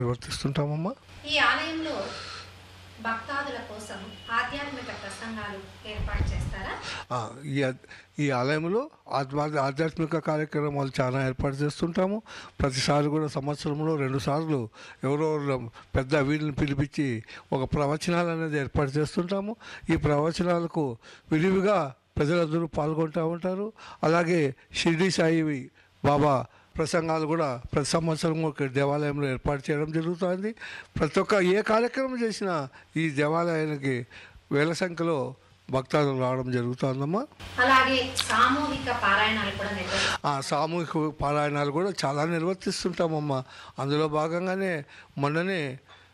నిర్వర్తిస్తుంటామమ్మా ఈ ఆలయంలో భక్తాదుల కోసం ఆధ్యాత్మిక ప్రసంగాలు ఏర్పాటు చేస్తారా ఆ, ఈ ఆద్- ఈ ఆలయంలో ఆత్మ ఆధ్యాత్మిక కార్యక్రమాలు చాలా ఏర్పాటు చేస్తుంటాము ప్రతిసారి కూడా సంవత్సరంలో రెండు సార్లు ఎవరో పెద్ద వీళ్ళని పిలిపించి ఒక ప్రవచనాలు అనేది ఏర్పాటు చేస్తుంటాము ఈ ప్రవచనాలకు విరివిగా ప్రజలందరూ పాల్గొంటూ ఉంటారు అలాగే షిరిడి సాయి బాబా ప్రసంగాలు కూడా ప్రతి సంవత్సరం ఒక దేవాలయంలో ఏర్పాటు చేయడం జరుగుతుంది ప్రతి ఒక్క ఏ కార్యక్రమం చేసినా ఈ దేవాలయానికి వేల సంఖ్యలో భక్తాదులు రావడం జరుగుతుందమ్మా అలాగే సామూహిక పారాయణాలు కూడా నిర్వహిస్తారు ఆ సామూహిక పారాయణాలు కూడా చాలా నిర్వర్తిస్తుంటామమ్మా అందులో భాగంగానే మొన్ననే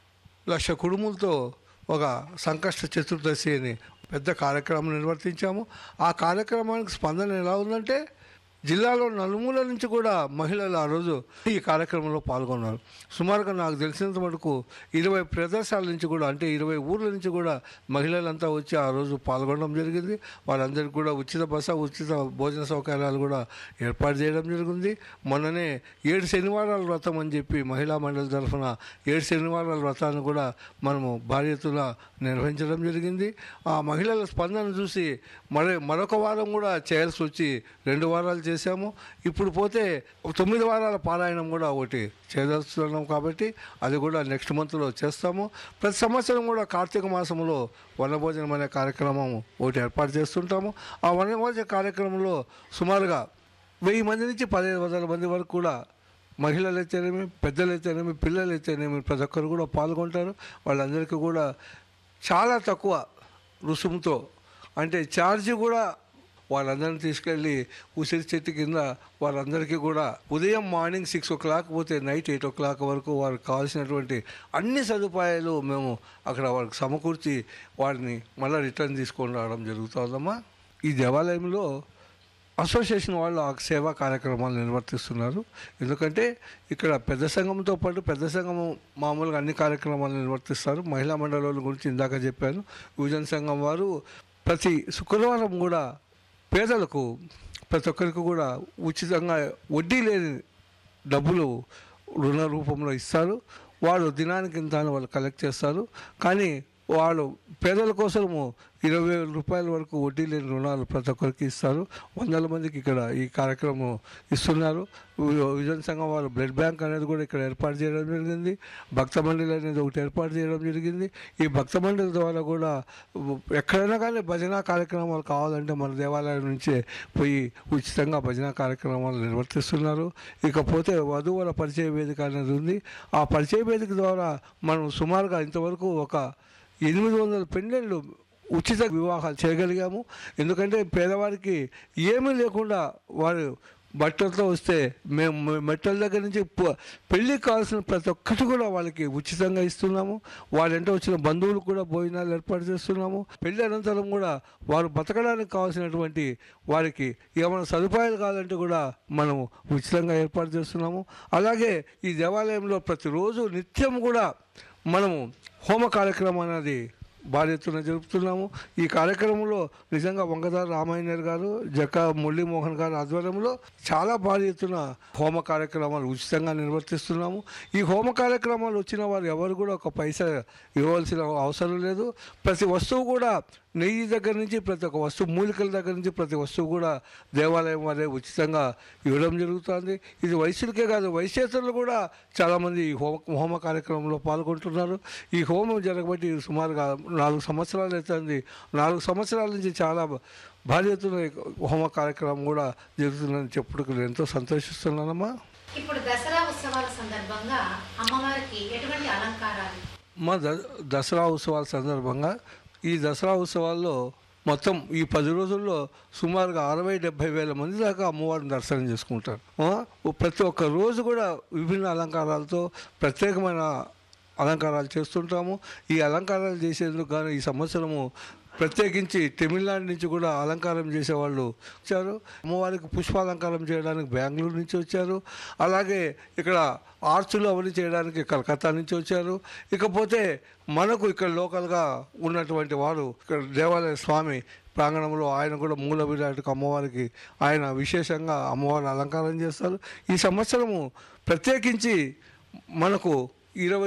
లక్ష కుడుములతో ఒక సంకష్ట చతుర్దశి అని పెద్ద కార్యక్రమం నిర్వర్తించాము ఆ కార్యక్రమానికి స్పందన ఎలా ఉందంటే జిల్లాలో నలుమూల నుంచి కూడా మహిళలు ఆ రోజు ఈ కార్యక్రమంలో పాల్గొన్నారు సుమారుగా నాకు తెలిసినంత మటుకు ఇరవై ప్రదేశాల నుంచి కూడా అంటే ఇరవై ఊర్ల నుంచి కూడా మహిళలంతా వచ్చి ఆ రోజు పాల్గొనడం జరిగింది వారందరికీ కూడా ఉచిత బస ఉచిత భోజన సౌకర్యాలు కూడా ఏర్పాటు చేయడం జరిగింది మొన్ననే ఏడు శనివారాల వ్రతం అని చెప్పి మహిళా మండలి తరఫున ఏడు శనివారాల వ్రతాన్ని కూడా మనము భారీ ఎత్తున నిర్వహించడం జరిగింది ఆ మహిళల స్పందన చూసి మరి మరొక వారం కూడా చేయాల్సి వచ్చి రెండు వారాలు చేశాము ఇప్పుడు పోతే ఒక తొమ్మిది వారాల పారాయణం కూడా ఒకటి చేయదలుచున్నాం కాబట్టి అది కూడా నెక్స్ట్ మంత్లో చేస్తాము ప్రతి సంవత్సరం కూడా కార్తీక మాసంలో వనభోజనం అనే కార్యక్రమం ఒకటి ఏర్పాటు చేస్తుంటాము ఆ వనభోజన కార్యక్రమంలో సుమారుగా వెయ్యి మంది నుంచి పదిహేను వందల మంది వరకు కూడా మహిళలు అయితేనేమి పెద్దలు అయితేనేమి పిల్లలు అయితేనేమి ప్రతి ఒక్కరు కూడా పాల్గొంటారు వాళ్ళందరికీ కూడా చాలా తక్కువ రుసుముతో అంటే ఛార్జీ కూడా వాళ్ళందరిని తీసుకెళ్ళి ఉసిరి చెట్టు కింద వాళ్ళందరికీ కూడా ఉదయం మార్నింగ్ సిక్స్ ఓ క్లాక్ పోతే నైట్ ఎయిట్ ఓ క్లాక్ వరకు వారికి కావాల్సినటువంటి అన్ని సదుపాయాలు మేము అక్కడ వాళ్ళకి సమకూర్చి వారిని మళ్ళీ రిటర్న్ తీసుకొని రావడం జరుగుతుందమ్మా ఈ దేవాలయంలో అసోసియేషన్ వాళ్ళు ఆ సేవా కార్యక్రమాలు నిర్వర్తిస్తున్నారు ఎందుకంటే ఇక్కడ పెద్ద సంఘంతో పాటు పెద్ద సంఘం మామూలుగా అన్ని కార్యక్రమాలు నిర్వర్తిస్తారు మహిళా మండలాల గురించి ఇందాక చెప్పాను యువజన సంఘం వారు ప్రతి శుక్రవారం కూడా పేదలకు ప్రతి ఒక్కరికి కూడా ఉచితంగా వడ్డీ లేని డబ్బులు రుణ రూపంలో ఇస్తారు వాళ్ళు దినానికి ఇంత అని వాళ్ళు కలెక్ట్ చేస్తారు కానీ వాళ్ళు పేదల కోసము ఇరవై వేల రూపాయల వరకు వడ్డీ లేని రుణాలు ప్రతి ఒక్కరికి ఇస్తారు వందల మందికి ఇక్కడ ఈ కార్యక్రమం ఇస్తున్నారు వి- విజన్ సంఘం వాళ్ళు బ్లడ్ బ్యాంక్ అనేది కూడా ఇక్కడ ఏర్పాటు చేయడం జరిగింది భక్త మండలి అనేది ఒకటి ఏర్పాటు చేయడం జరిగింది ఈ భక్త మండలి ద్వారా కూడా ఎక్కడైనా కానీ భజన కార్యక్రమాలు కావాలంటే మన దేవాలయం నుంచే పోయి ఉచితంగా భజన కార్యక్రమాలు నిర్వర్తిస్తున్నారు ఇకపోతే వధువుల పరిచయ వేదిక అనేది ఉంది ఆ పరిచయ వేదిక ద్వారా మనం సుమారుగా ఇంతవరకు ఒక ఎనిమిది వందల పెండెళ్ళు ఉచిత వివాహాలు చేయగలిగాము ఎందుకంటే పేదవారికి ఏమీ లేకుండా వారు బట్టలతో వస్తే మేము మెట్టల దగ్గర నుంచి ప- పెళ్ళికి కావాల్సిన ప్రతి ఒక్కటి కూడా వాళ్ళకి ఉచితంగా ఇస్తున్నాము వాళ్ళంటే వచ్చిన బంధువులకు కూడా భోజనాలు ఏర్పాటు చేస్తున్నాము పెళ్లి అనంతరం కూడా వారు బతకడానికి కావాల్సినటువంటి వారికి ఏమైనా సదుపాయాలు కావాలంటే కూడా మనము ఉచితంగా ఏర్పాటు చేస్తున్నాము అలాగే ఈ దేవాలయంలో ప్రతిరోజు నిత్యం కూడా మనము హోమ కార్యక్రమం అనేది భారీ ఎత్తున జరుపుతున్నాము ఈ కార్యక్రమంలో నిజంగా వంగదారు రామాయణర్ గారు జక్క మురళీమోహన్ గారు ఆధ్వర్యంలో చాలా భారీ ఎత్తున హోమ కార్యక్రమాలు ఉచితంగా నిర్వర్తిస్తున్నాము ఈ హోమ కార్యక్రమాలు వచ్చిన వారు ఎవరు కూడా ఒక పైసా ఇవ్వాల్సిన అవసరం లేదు ప్రతి వస్తువు కూడా నెయ్యి దగ్గర నుంచి ప్రతి ఒక్క వస్తువు మూలికల దగ్గర నుంచి ప్రతి వస్తువు కూడా దేవాలయం వారే ఉచితంగా ఇవ్వడం జరుగుతుంది ఇది వయసులకే కాదు వయసేతరులు కూడా చాలామంది ఈ హోమ హోమ కార్యక్రమంలో పాల్గొంటున్నారు ఈ హోమం జరగబట్టి సుమారుగా నాలుగు సంవత్సరాలు అవుతుంది నాలుగు సంవత్సరాల నుంచి చాలా భారీ ఎత్తున ఈ హోమ కార్యక్రమం కూడా జరుగుతుందని చెప్పుటకు నేను ఎంతో సంతోషిస్తున్నానమ్మా ఇప్పుడు దసరా ఉత్సవాల సందర్భంగా అమ్మవారికి ఎటువంటి అలంకారాలు మా ద దసరా ఉత్సవాల సందర్భంగా ఈ దసరా ఉత్సవాల్లో మొత్తం ఈ పది రోజుల్లో సుమారుగా అరవై డెబ్భై వేల మంది దాకా అమ్మవారిని దర్శనం చేసుకుంటారు ఆ, ప్రతి ఒక్క రోజు కూడా విభిన్న అలంకారాలతో ప్రత్యేకమైన అలంకారాలు చేస్తుంటాము ఈ అలంకారాలు చేసేందుకు గాను ఈ సంవత్సరము ప్రత్యేకించి తమిళనాడు నుంచి కూడా అలంకారం చేసేవాళ్ళు వచ్చారు అమ్మవారికి పుష్పాలంకారం చేయడానికి బెంగళూరు నుంచి వచ్చారు అలాగే ఇక్కడ ఆర్చులు అవన్నీ చేయడానికి కలకత్తా నుంచి వచ్చారు ఇకపోతే మనకు ఇక్కడ లోకల్గా ఉన్నటువంటి వారు ఇక్కడ దేవాలయ స్వామి ప్రాంగణంలో ఆయన కూడా మూల విరాటకు అమ్మవారికి ఆయన విశేషంగా అమ్మవారిని అలంకారం చేస్తారు ఈ సంవత్సరము ప్రత్యేకించి మనకు ఇరవై